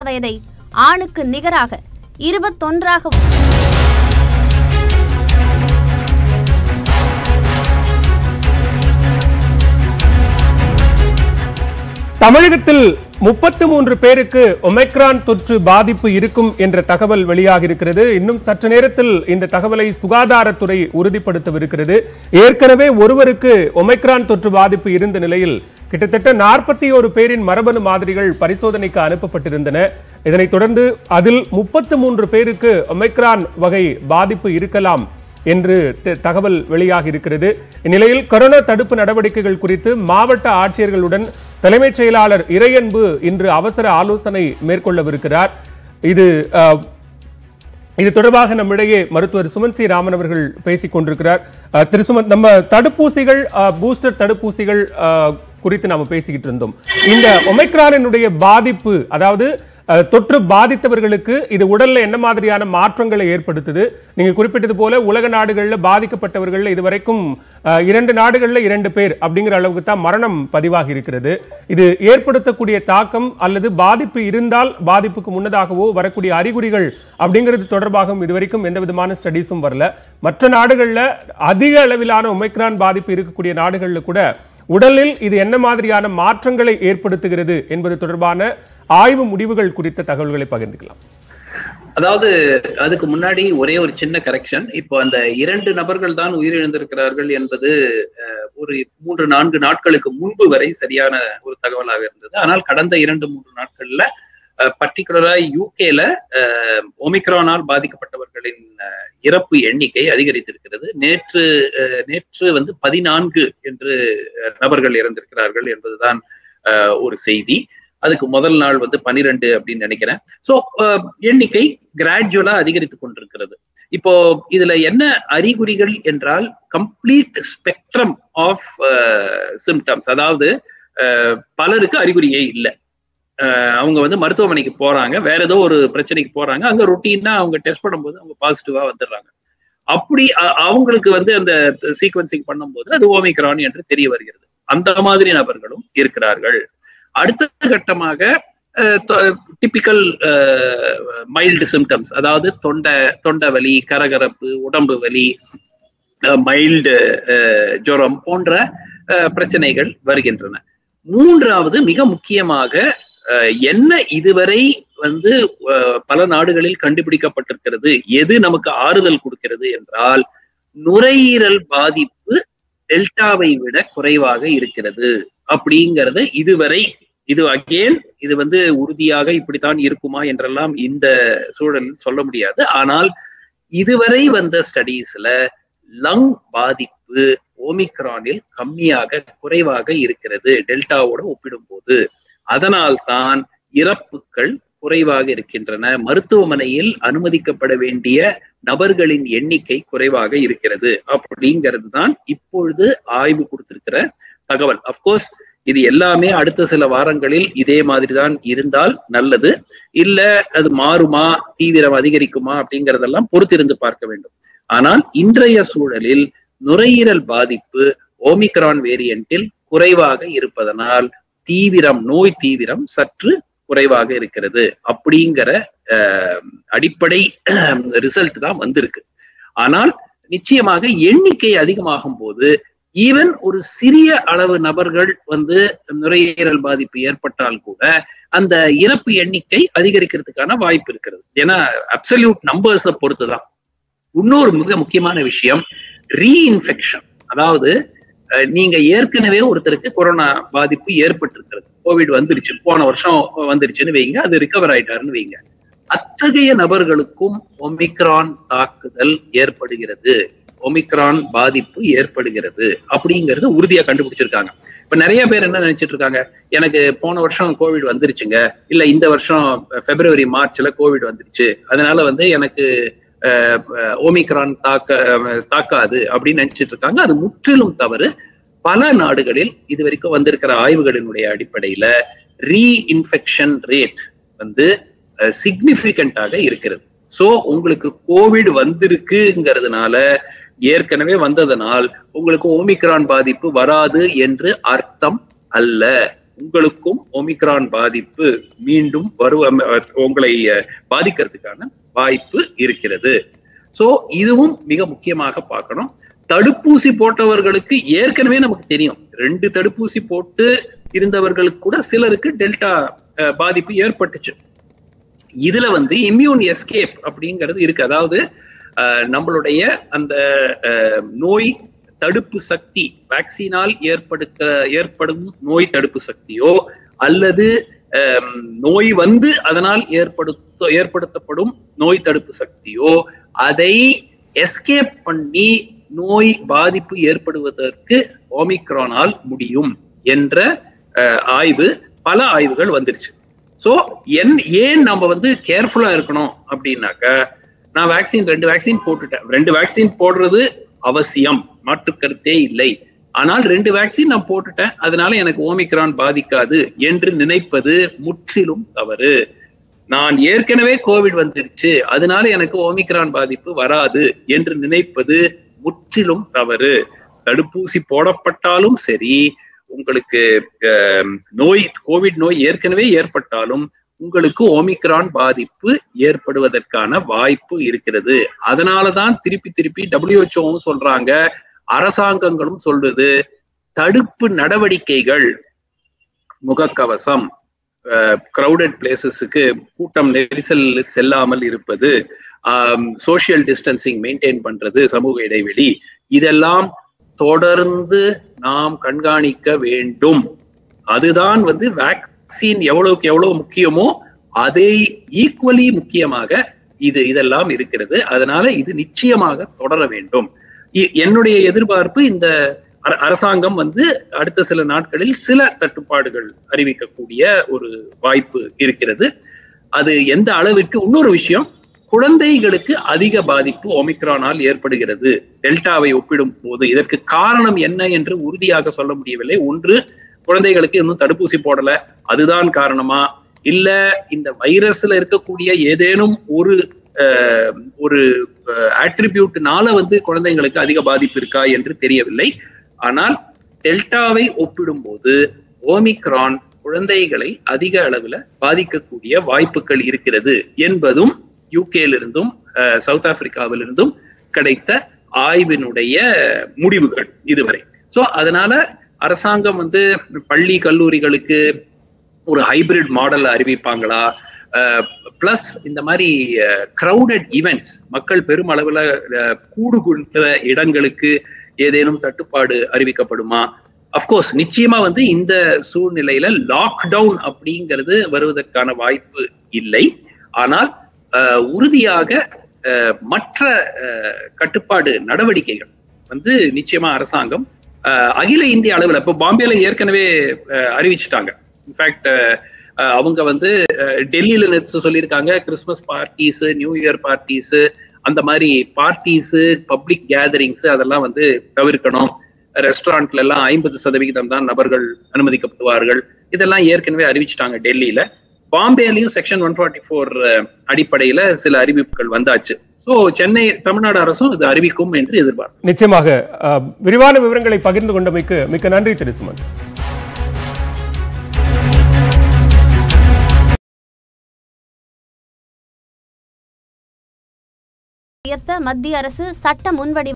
வயதை ஆணுக்கு நிகராக இருபத்தொன்றாக தமிழகத்தில் முப்பத்து மூன்று பேருக்கு ஒமைக்ரான் தொற்று பாதிப்பு இருக்கும் என்ற தகவல் வெளியாகி இருக்கிறது இன்னும் சற்று நேரத்தில் இந்த தகவலை சுகாதாரத்துறை உறுதிப்படுத்தவிருக்கிறது ஏற்கனவே ஒருவருக்கு ஒமைக்ரான் தொற்று பாதிப்பு இருந்த நிலையில் கிட்டத்தட்ட நாற்பத்தி ஒரு பேரின் மரபணு மாதிரிகள் பரிசோதனைக்கு அனுப்பப்பட்டிருந்தன இதனைத் தொடர்ந்து அதில் முப்பத்து மூன்று பேருக்கு ஒமைக்ரான் வகை பாதிப்பு இருக்கலாம் என்று த- தகவல் வெளியாகி இருக்கிறது இந்நிலையில் கொரோனா தடுப்பு நடவடிக்கைகள் குறித்து மாவட்ட ஆட்சியர்களுடன் தலைமைச் செயலாளர் இறையன்பு இன்று அவசர ஆலோசனை மேற்கொள்ளவிருக்கிறார் இது அஹ், இது தொடர்பாக நம்மிடையே மருத்துவர் சுமன் சி ராமன் அவர்கள் பேசிக் கொண்டிருக்கிறார் அஹ், திரு சுமன் நம்ம தடுப்பூசிகள் அஹ், பூஸ்டர் தடுப்பூசிகள் அஹ், குறித்து நாம பேசிக்கிட்டு இருந்தோம் இந்த ஒமைக்ரானினுடைய பாதிப்பு அதாவது அஹ், தொற்று பாதித்தவர்களுக்கு இது உடல்ல என்ன மாதிரியான மாற்றங்களை ஏற்படுத்துது நீங்க குறிப்பிட்டது போல உலக நாடுகள்ல பாதிக்கப்பட்டவர்கள் இதுவரைக்கும் அஹ், இரண்டு நாடுகள்ல இரண்டு பேர் அப்படிங்கிற அளவுக்கு தான் மரணம் பதிவாகி இருக்கிறது இது ஏற்படுத்தக்கூடிய தாக்கம் அல்லது பாதிப்பு இருந்தால் பாதிப்புக்கு முன்னதாகவோ வரக்கூடிய அறிகுறிகள் அப்படிங்கிறது தொடர்பாகவும் இதுவரைக்கும் எந்த விதமான ஸ்டடீஸும் வரல மற்ற நாடுகள்ல அதிக அளவிலான ஒமைக்ரான் பாதிப்பு இருக்கக்கூடிய நாடுகள்ல கூட உடலில் இது என்ன மாதிரியான மாற்றங்களை ஏற்படுத்துகிறது என்பது தொடர்பான ஆய்வு முடிவுகள் குறித்த தகவல்களை பகிர்ந்துக்கலாம் அதாவது அதுக்கு முன்னாடி ஒரே ஒரு சின்ன கரெக்ஷன் இப்போ அந்த இரண்டு நபர்கள் தான் உயிரிழந்திருக்கிறார்கள் என்பது அஹ், ஒரு மூன்று நான்கு நாட்களுக்கு முன்பு வரை சரியான ஒரு தகவலாக இருந்தது ஆனால் கடந்த இரண்டு மூன்று நாட்கள்ல பர்டிகுலரா யூகேல ஒமிக்ரானால் பாதிக்கப்பட்டவர்களின் அஹ், இறப்பு எண்ணிக்கை அதிகரித்திருக்கிறது நேற்று அஹ், நேற்று வந்து பதினான்கு என்று அஹ், நபர்கள் இறந்திருக்கிறார்கள் என்பதுதான் அஹ், ஒரு செய்தி அதுக்கு முதல் நாள் வந்து பனிரெண்டு அப்படின்னு நினைக்கிறேன் சோ எண்ணிக்கை கிராஜுவலா அதிகரித்து கொண்டிருக்கிறது இப்போ இதுல என்ன அறிகுறிகள் என்றால் கம்ப்ளீட் ஸ்பெக்ட்ரம் ஆஃப் சிம்டம்ஸ் அதாவது அஹ், பலருக்கு அறிகுறியே இல்லை அவங்க வந்து மருத்துவமனைக்கு போறாங்க வேற ஏதோ ஒரு பிரச்சனைக்கு போறாங்க அங்க ரொட்டீனா அவங்க டெஸ்ட் பண்ணும்போது அவங்க பாசிட்டிவா வந்துடுறாங்க அப்படி அ- அவங்களுக்கு வந்து அந்த சீக்வன்சிங் பண்ணும்போது அது ஓமிக்ரான் என்று தெரிய வருகிறது அந்த மாதிரி நபர்களும் இருக்கிறார்கள் அடுத்த கட்டமாக டிபிக்கல் மைல்டு சிம்டம்ஸ் அதாவது தொண்டை தொண்டை வலி கரகரப்பு உடம்பு வலி மைல்டு ஜுரம் போன்ற அஹ், பிரச்சனைகள் வருகின்றன மூன்றாவது மிக முக்கியமாக அஹ், என்ன இதுவரை வந்து அஹ், பல நாடுகளில் கண்டுபிடிக்கப்பட்டிருக்கிறது எது நமக்கு ஆறுதல் கொடுக்கிறது என்றால் நுரையீரல் பாதிப்பு டெல்டாவை விட குறைவாக இருக்கிறது அப்படிங்கிறது இதுவரை இது அகேன் இது வந்து உறுதியாக இப்படித்தான் இருக்குமா என்றெல்லாம் இந்த சூழலில் சொல்ல முடியாது ஆனால் இதுவரை வந்த ஸ்டடீஸ்ல லங் பாதிப்பு ஓமிக்ரானில் கம்மியாக குறைவாக இருக்கிறது டெல்டாவோட ஒப்பிடும்போது அதனால்தான் இறப்புகள் குறைவாக இருக்கின்றன மருத்துவமனையில் அனுமதிக்கப்பட வேண்டிய நபர்களின் எண்ணிக்கை குறைவாக இருக்கிறது அப்படிங்கிறது தான் இப்பொழுது ஆய்வு கொடுத்திருக்கிற தகவல் அப்கோர்ஸ் இது எல்லாமே அடுத்த சில வாரங்களில் இதே மாதிரி தான் இருந்தால் நல்லது இல்ல அது மாறுமா தீவிரம் அதிகரிக்குமா அப்படிங்கறதெல்லாம் பொறுத்திருந்து பார்க்க வேண்டும் ஆனால் இன்றைய சூழலில் நுரையீரல் பாதிப்பு ஓமிக்ரான் வேரியண்டில் குறைவாக இருப்பதனால் தீவிரம் நோய் தீவிரம் சற்று குறைவாக இருக்கிறது அப்படிங்கிற அஹ், அடிப்படை ரிசல்ட் தான் வந்திருக்கு ஆனால் நிச்சயமாக எண்ணிக்கை அதிகமாகும் போது ஈவன் ஒரு சிறிய அளவு நபர்கள் வந்து நுரையீரல் பாதிப்பு ஏற்பட்டால் கூட அந்த இறப்பு எண்ணிக்கை அதிகரிக்கிறதுக்கான வாய்ப்பு இருக்கிறது ஏன்னா அப்சல்யூட் நம்பர்ஸை பொறுத்துதான் இன்னொரு மிக முக்கியமான விஷயம் ரீஇன்ஃபெக்ஷன் அதாவது அஹ், நீங்க ஏற்கனவே ஒருத்தருக்கு கொரோனா பாதிப்பு ஏற்பட்டிருக்கிறது கோவிட் வந்துருச்சு போன வருஷம் வந்துருச்சுன்னு வைங்க அது ரிகவர் ஆயிட்டாருன்னு வைங்க அத்தகைய நபர்களுக்கும் ஒமிக்ரான் தாக்குதல் ஏற்படுகிறது ஒமிக்ரான் பாதிப்பு ஏற்படுகிறது அப்படிங்கறது உறுதியா கண்டுபிடிச்சிருக்காங்க இப்ப நிறைய பேர் என்ன நினைச்சிட்டு இருக்காங்க எனக்கு போன வருஷம் கோவிட் வந்துருச்சுங்க இல்ல இந்த வருஷம் பிப்ரவரி மார்ச்ல கோவிட் வந்துருச்சு அதனால வந்து எனக்கு அஹ், அஹ், ஓமிக்ரான் தாக்க அஹ், தாக்காது அப்படின்னு நினைச்சிட்டு இருக்காங்க அது முற்றிலும் தவறு பல நாடுகளில் இது வரைக்கும் வந்திருக்கிற ஆய்வுகளினுடைய அடிப்படையில ரீஇன்ஃபெக்ஷன் ரேட் வந்து சிக்னிபிகண்டாக இருக்கிறது சோ உங்களுக்கு கோவிட் வந்திருக்குங்கிறதுனால ஏற்கனவே வந்ததனால் உங்களுக்கு ஓமிக்ரான் பாதிப்பு வராது என்று அர்த்தம் அல்ல உங்களுக்கும் ஒமிக்ரான் பாதிப்பு மீண்டும் வருவ உங்களை அஹ், பாதிக்கிறதுக்கான வாய்ப்பு இருக்கிறது சோ இதுவும் மிக முக்கியமாக பார்க்கணும் தடுப்பூசி போட்டவர்களுக்கு ஏற்கனவே நமக்கு தெரியும் ரெண்டு தடுப்பூசி போட்டு இருந்தவர்களுக்கு கூட சிலருக்கு டெல்டா அஹ், பாதிப்பு ஏற்பட்டுச்சு இதுல வந்து இம்யூன் எஸ்கேப் அப்படிங்கிறது இருக்கு அதாவது அஹ், நம்மளுடைய அந்த அஹ், நோய் தடுப்பு சக்தி வேக்சினால் ஏற்படுத்த ஏற்படும் நோய் தடுப்பு சக்தியோ அல்லது அஹ், நோய் வந்து அதனால் ஏற்படுத்த ஏற்படுத்தப்படும் நோய் தடுப்பு சக்தியோ அதை எஸ்கேப் பண்ணி நோய் பாதிப்பு ஏற்படுவதற்கு ஓமிக்ரானால் முடியும் என்ற அஹ், ஆய்வு பல ஆய்வுகள் வந்துருச்சு சோ என் ஏன் நம்ம வந்து கேர்ஃபுல்லா இருக்கணும் அப்படின்னாக்க நான் வேக்சின் ரெண்டு வேக்சின் போட்டுட்டேன் ரெண்டு வேக்சின் போடுறது அவசியம் மாற்று கருத்தே இல்லை ஆனால் ரெண்டு வேக்சின் நான் போட்டுட்டேன் அதனால எனக்கு ஓமிக்ரான் பாதிக்காது என்று நினைப்பது முற்றிலும் தவறு நான் ஏற்கனவே கோவிட் வந்துருச்சு அதனால எனக்கு ஓமிக்ரான் பாதிப்பு வராது என்று நினைப்பது முற்றிலும் தவறு தடுப்பூசி போடப்பட்டாலும் சரி உங்களுக்கு அஹ், நோய் கோவிட் நோய் ஏற்கனவே ஏற்பட்டாலும் உங்களுக்கு ஓமிக்ரான் பாதிப்பு ஏற்படுவதற்கான வாய்ப்பு இருக்கிறது அதனாலதான் திருப்பி திருப்பி டபிள்யூஹெச்ஓவும் சொல்றாங்க அரசாங்கங்களும் சொல்றது தடுப்பு நடவடிக்கைகள் முகக்கவசம் கிரௌடட் பிளேசஸுக்கு கூட்டம் நெரிசல் செல்லாமல் இருப்பது சோஷியல் டிஸ்டன்சிங் மெயின்டைன் பண்றது சமூக இடைவெளி இதெல்லாம் தொடர்ந்து நாம் கண்காணிக்க வேண்டும் அதுதான் வந்து வேக்சின் எவ்வளவுக்கு எவ்வளவு முக்கியமோ அதை ஈக்குவலி முக்கியமாக இது இதெல்லாம் இருக்கிறது அதனால இது நிச்சயமாக தொடர வேண்டும் இ- என்னுடைய எதிர்பார்ப்பு இந்த அர- அரசாங்கம் வந்து அடுத்த சில நாட்களில் சில தட்டுப்பாடுகள் அறிவிக்கக்கூடிய ஒரு வாய்ப்பு இருக்கிறது அது எந்த அளவிற்கு இன்னொரு விஷயம் குழந்தைகளுக்கு அதிக பாதிப்பு ஒமிக்ரானால் ஏற்படுகிறது டெல்டாவை ஒப்பிடும் போது இதற்கு காரணம் என்ன என்று உறுதியாக சொல்ல முடியவில்லை ஒன்று குழந்தைகளுக்கு இன்னும் தடுப்பூசி போடல அதுதான் காரணமா இல்ல இந்த வைரஸ்ல இருக்கக்கூடிய ஏதேனும் ஒரு அஹ், ஒரு ஆட்ரிபியூட்னால வந்து குழந்தைங்களுக்கு அதிக பாதிப்பு இருக்கா என்று தெரியவில்லை ஆனால் டெல்டாவை ஒப்பிடும்போது ஓமிக்ரான் குழந்தைகளை அதிக அளவுல பாதிக்கக்கூடிய வாய்ப்புகள் இருக்கிறது என்பதும் யூகேலிருந்தும் அஹ், சவுத் ஆப்பிரிக்காவிலிருந்தும் கிடைத்த ஆய்வினுடைய முடிவுகள் இதுவரை சோ அதனால அரசாங்கம் வந்து பள்ளி கல்லூரிகளுக்கு ஒரு ஹைபிரிட் மாடல் அறிவிப்பாங்களா பிளஸ் இந்த மாதிரி கிரௌடட் ஈவெண்ட்ஸ் மக்கள் பெருமளவுல அஹ், கூடுகின்ற இடங்களுக்கு ஏதேனும் தட்டுப்பாடு அறிவிக்கப்படுமா அப்கோர்ஸ் நிச்சயமா வந்து இந்த சூழ்நிலையில லாக்டவுன் அப்படிங்கிறது வருவதற்கான வாய்ப்பு இல்லை ஆனால் அஹ், உறுதியாக அஹ், மற்ற அஹ், கட்டுப்பாடு நடவடிக்கைகள் வந்து நிச்சயமா அரசாங்கம் அஹ், அகில இந்திய அளவில் இப்போ பாம்பேல ஏற்கனவே அஹ், அறிவிச்சிட்டாங்க இன்ஃபேக்ட் அவங்க வந்து அஹ், டெல்லியில நேற்று சொல்லியிருக்காங்க Christmas parties new year parties அந்த மாதிரி பார்ட்டிஸ் பப்ளிக் கேதரிங்ஸ் அதெல்லாம் வந்து தவிர்க்கணும் ரெஸ்டாரண்ட்ல எல்லாம் ஐம்பது சதவிகிதம் தான் நபர்கள் அனுமதிக்கப்படுவார்கள் இதெல்லாம் ஏற்கனவே அறிவிச்சிட்டாங்க டெல்லியில பாம்பேலையும் செக்ஷன் ஒன் ஃபார்ட்டி ஃபோர் அடிப்படையில சில அறிவிப்புகள் வந்தாச்சு ஸோ சென்னை தமிழ்நாடு அரசும் இது அறிவிக்கும் என்று எதிர்பார்க்கிறோம் நிச்சயமாக அஹ், விரிவான விவரங்களை பகிர்ந்து கொண்டமைக்கு மிக்க நன்றி திரு சுமன் உயர்த்த மத்திய அரசு சட்ட முன்வடி